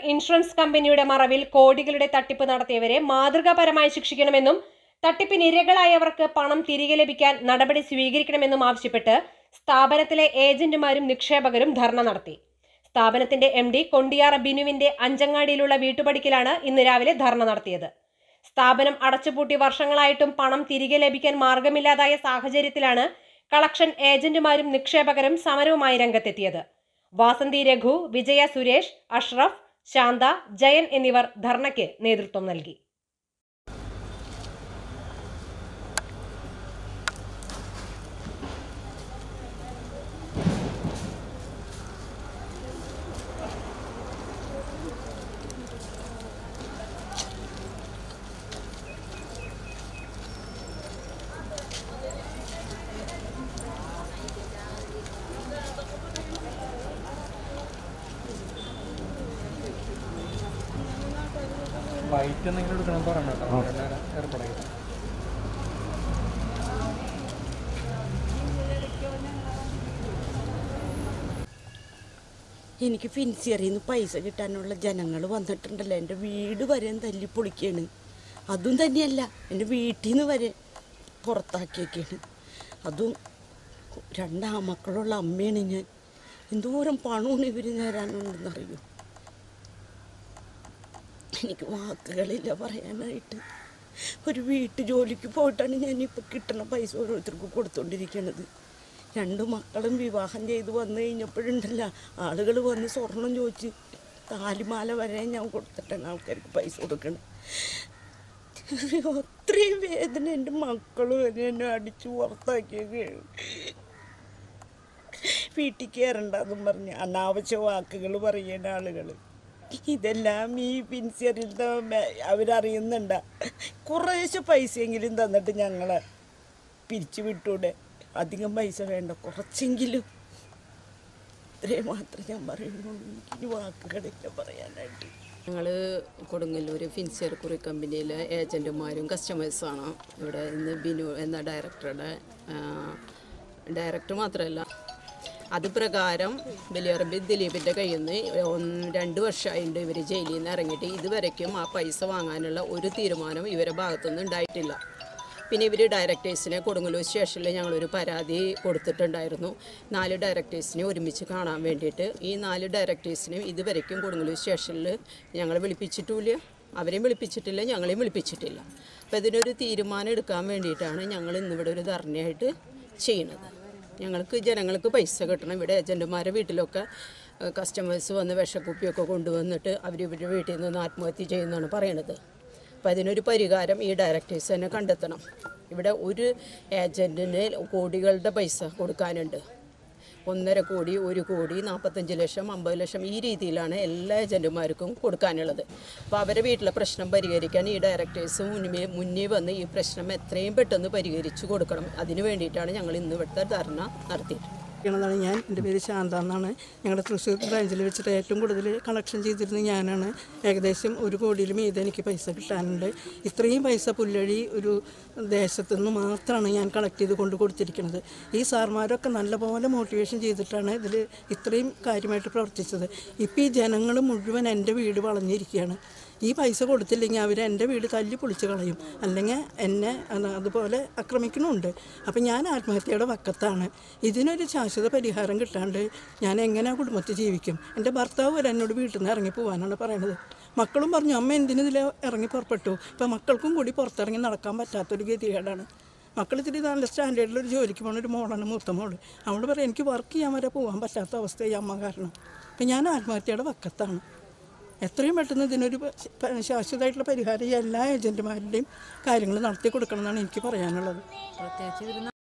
insurance കമ്പനിയുടെ മറവിൽ കോടികളുടെ തട്ടിപ്പ് നടത്തിയവരെ മാതൃകാപരമായി ശിക്ഷിക്കണമെന്നും തട്ടിപ്പിനിരകളായവർക്ക് പണം തിരികെ ലഭിക്കാൻ നടപടി സ്വീകരിക്കണമെന്നും ആവശ്യപ്പെട്ട് സ്ഥാപനത്തിലെ ഏജന്റുമാരും നിക്ഷേപകരും ധർണ നടത്തി സ്ഥാപനത്തിന്റെ എം ഡി കൊണ്ടിയാർ ബിനുവിന്റെ അഞ്ചങ്ങാടിയിലുള്ള വീട്ടുപടിക്കലാണ് ഇന്ന് രാവിലെ ധർണ നടത്തിയത് സ്ഥാപനം അടച്ചുപൂട്ടി വർഷങ്ങളായിട്ടും പണം തിരികെ ലഭിക്കാൻ മാർഗമില്ലാതായ സാഹചര്യത്തിലാണ് കളക്ഷൻ ഏജന്റുമാരും നിക്ഷേപകരും സമരവുമായി രംഗത്തെത്തിയത് വാസന്തി രഘു വിജയ സുരേഷ് അഷ്റഫ് ശാന്ത ജയൻ എന്നിവർ ധർണയ്ക്ക് നേതൃത്വം നൽകി വൈറ്റ് എന്തെങ്കിലും എടുക്കണം പറയണം കേട്ടോ എല്ലാവരും ഏർപ്പെടാം എനിക്ക് ഫിൻസിയറിൽ നിന്ന് പൈസ കിട്ടാനുള്ള ജനങ്ങൾ വന്നിട്ടുണ്ടല്ലോ എൻ്റെ വീട് വരെ തല്ലി പൊളിക്കാണ് അതും തന്നെയല്ല എൻ്റെ വീട്ടിൽ നിന്ന് വരെ പുറത്താക്കിയൊക്കെയാണ് അതും രണ്ടാമക്കളുള്ള അമ്മയാണ് ഞാൻ എന്തോരം പണമാണ് ഇവർ നേരാനുണ്ടെന്നറിയോ എനിക്ക് വാക്കുകളില്ല പറയാനായിട്ട് ഒരു വീട്ടു ജോലിക്ക് പോയിട്ടാണ് ഞാനിപ്പോൾ കിട്ടുന്ന പൈസ ഓരോരുത്തർക്കും കൊടുത്തുകൊണ്ടിരിക്കുന്നത് രണ്ട് മക്കളും വിവാഹം ചെയ്ത് വന്നു കഴിഞ്ഞപ്പോഴുണ്ടല്ല ആളുകൾ വന്ന് സ്വർണം ചോദിച്ച് താലിമാല വരെ ഞാൻ കൊടുത്തിട്ടാണ് ആൾക്കാർക്ക് പൈസ കൊടുക്കണം അത്രയും വേദന എൻ്റെ മക്കളും എന്നെ അടിച്ച് പുറത്താക്കിയൊക്കെയാണ് വീട്ടിൽ കയറണ്ടെന്നും പറഞ്ഞ് അനാവശ്യ വാക്കുകൾ പറയുന്ന ആളുകൾ ഇതെല്ലാം ഈ പിൻസിയറിലത്തെ അവരറിയുന്നുണ്ട കുറേശ്ശെ പൈസയെങ്കിലും തന്നിട്ട് ഞങ്ങളെ പിരിച്ചു വിട്ടൂടെ അധികം പൈസ വേണ്ട കുറച്ചെങ്കിലും ഇത്രയും മാത്രമേ ഞാൻ പറയുന്നുള്ളൂ എനിക്കിനി വാക്കുകളില്ല പറയാനായിട്ട് ഞങ്ങൾ കൊടുങ്ങല്ലൂർ ഫിൻസിയർ കുറി കമ്പനിയിലെ ഏജൻറ്റുമാരും കസ്റ്റമേഴ്സാണ് ഇവിടെ ഇന്ന് ബിനു എന്ന ഡയറക്ടറുടെ ആ, ഡയറക്ടർ മാത്രമല്ല അത് പ്രകാരം ബലിയറബി ദിലീപിൻ്റെ കയ്യിൽ നിന്ന് ഒന്ന് രണ്ട് വർഷമായിട്ട് ഇവർ ജയിലിൽ നിന്ന് ഇറങ്ങിയിട്ട് ഇതുവരയ്ക്കും ആ പൈസ വാങ്ങാനുള്ള ഒരു തീരുമാനം ഇവരുടെ ഭാഗത്തുനിന്ന് ഉണ്ടായിട്ടില്ല പിന്നെ ഇവർ ഡയറക്ടേഴ്സിനെ കൊടുങ്ങല്ലൂർ സ്റ്റേഷനിൽ ഞങ്ങളൊരു പരാതി കൊടുത്തിട്ടുണ്ടായിരുന്നു നാല് ഡയറക്ടേഴ്സിനെ ഒരുമിച്ച് കാണാൻ വേണ്ടിയിട്ട് ഈ നാല് ഡയറക്ടേഴ്സിനും ഇതുവരയ്ക്കും കൊടുങ്ങല്ലൂർ സ്റ്റേഷനിൽ ഞങ്ങൾ വിളിപ്പിച്ചിട്ടുമില്ല അവരെയും വിളിപ്പിച്ചിട്ടില്ല ഞങ്ങളെയും വിളിപ്പിച്ചിട്ടില്ല അപ്പോൾ ഇതിനൊരു തീരുമാനം എടുക്കാൻ വേണ്ടിയിട്ടാണ് ഞങ്ങൾ ഇന്നിവിടെ ഒരു ധർണയായിട്ട് ചെയ്യുന്നത് ഞങ്ങൾക്ക് ജനങ്ങൾക്ക് പൈസ കിട്ടണം ഇവിടെ ഏജൻറ്റുമാരെ വീട്ടിലൊക്കെ കസ്റ്റമേഴ്സ് വന്ന് വിഷക്കുപ്പിയൊക്കെ കൊണ്ടുവന്നിട്ട് അവർ ഇവരുടെ വീട്ടിൽ നിന്ന് ആത്മഹത്യ ചെയ്യുന്നതാണ് പറയണത് അപ്പോൾ അതിനൊരു പരിഹാരം ഈ ഡയറക്ടേഴ്സ് തന്നെ കണ്ടെത്തണം ഇവിടെ ഒരു ഏജൻറ്റിന് കോടികളുടെ പൈസ കൊടുക്കാനുണ്ട് ഒന്നര കോടി ഒരു കോടി നാൽപ്പത്തഞ്ച് ലക്ഷം അമ്പത് ലക്ഷം ഈ രീതിയിലാണ് എല്ലാ ഏജൻറ്റുമാർക്കും കൊടുക്കാനുള്ളത് അപ്പോൾ അവരെ വീട്ടിലെ പ്രശ്നം പരിഹരിക്കാൻ ഈ ഡയറക്ടേഴ്സ് മുന്നിൽ മുന്നിൽ വന്ന് ഈ പ്രശ്നം എത്രയും പെട്ടെന്ന് പരിഹരിച്ചു കൊടുക്കണം അതിന് വേണ്ടിയിട്ടാണ് ഞങ്ങൾ ഇന്ന് ഇവിടുത്തെ ധർണ നടത്തിയിട്ടുള്ളത് ാണ് ഞാൻ എൻ്റെ പേര് ശാന്ത എന്നാണ് ഞങ്ങളുടെ തൃശ്ശൂർ ബ്രാഞ്ചിൽ വെച്ചിട്ട് ഏറ്റവും കൂടുതൽ കളക്ഷൻ ചെയ്തിരുന്നത് ഞാനാണ് ഏകദേശം ഒരു കോടിയിൽ മീതെ എനിക്ക് പൈസ കിട്ടാനുണ്ട് ഇത്രയും പൈസ പുല്ലഴി ഒരു ദേശത്തു നിന്ന് മാത്രമാണ് ഞാൻ കളക്ട് ചെയ്ത് കൊണ്ട് കൊടുത്തിരിക്കുന്നത് ഈ സാർമാരൊക്കെ നല്ലപോലെ മോട്ടിവേഷൻ ചെയ്തിട്ടാണ് ഇതിൽ ഇത്രയും കാര്യമായിട്ട് പ്രവർത്തിച്ചത് ഇപ്പോൾ ഈ ജനങ്ങൾ മുഴുവൻ എൻ്റെ വീട് വളഞ്ഞിരിക്കുകയാണ് ഈ പൈസ കൊടുത്തില്ലെങ്കിൽ അവർ എൻ്റെ വീട് തല്ലി പൊളിച്ച് കളയും അല്ലെങ്കിൽ എന്നെ അത് അതുപോലെ ആക്രമിക്കണമുണ്ട് അപ്പം ഞാൻ ആത്മഹത്യയുടെ വക്കത്താണ് ഇതിനൊരു ശാശ്വത പരിഹാരം കിട്ടാണ്ട് ഞാൻ എങ്ങനെ ആ കുടുംബത്തിൽ ജീവിക്കും എൻ്റെ ഭർത്താവ് വരെ എന്നോട് വീട്ടിൽ നിന്ന് ഇറങ്ങി പോകാനാണ് പറയണത് മക്കളും പറഞ്ഞു അമ്മ എന്തിനിതിൽ ഇറങ്ങി പുറപ്പെട്ടു ഇപ്പം മക്കൾക്കും കൂടി പുറത്തിറങ്ങി നടക്കാൻ പറ്റാത്തൊരു ഗതികേടാണ് മക്കൾ ഇത്തിരി നല്ല സ്റ്റാൻഡേർഡിൽ ഒരു ജോലിക്ക് പോകുന്ന ഒരു മോളാണ് മൂത്ത മോള് അവളോട് പറയും എനിക്ക് വർക്ക് ചെയ്യാൻ വരെ പോകാൻ പറ്റാത്ത അവസ്ഥയായി അമ്മ കാരണം അപ്പം ഞാൻ ആത്മഹത്യയുടെ വക്കത്താണ് എത്രയും പെട്ടെന്ന് ഇതിനൊരു പ- പ- ശാശ്വതമായിട്ടുള്ള പരിഹാരം ഈ എല്ലാ ഏജൻറ്റുമാരുടെയും കാര്യങ്ങൾ നടത്തി കൊടുക്കണം എന്നാണ് എനിക്ക് പറയാനുള്ളത്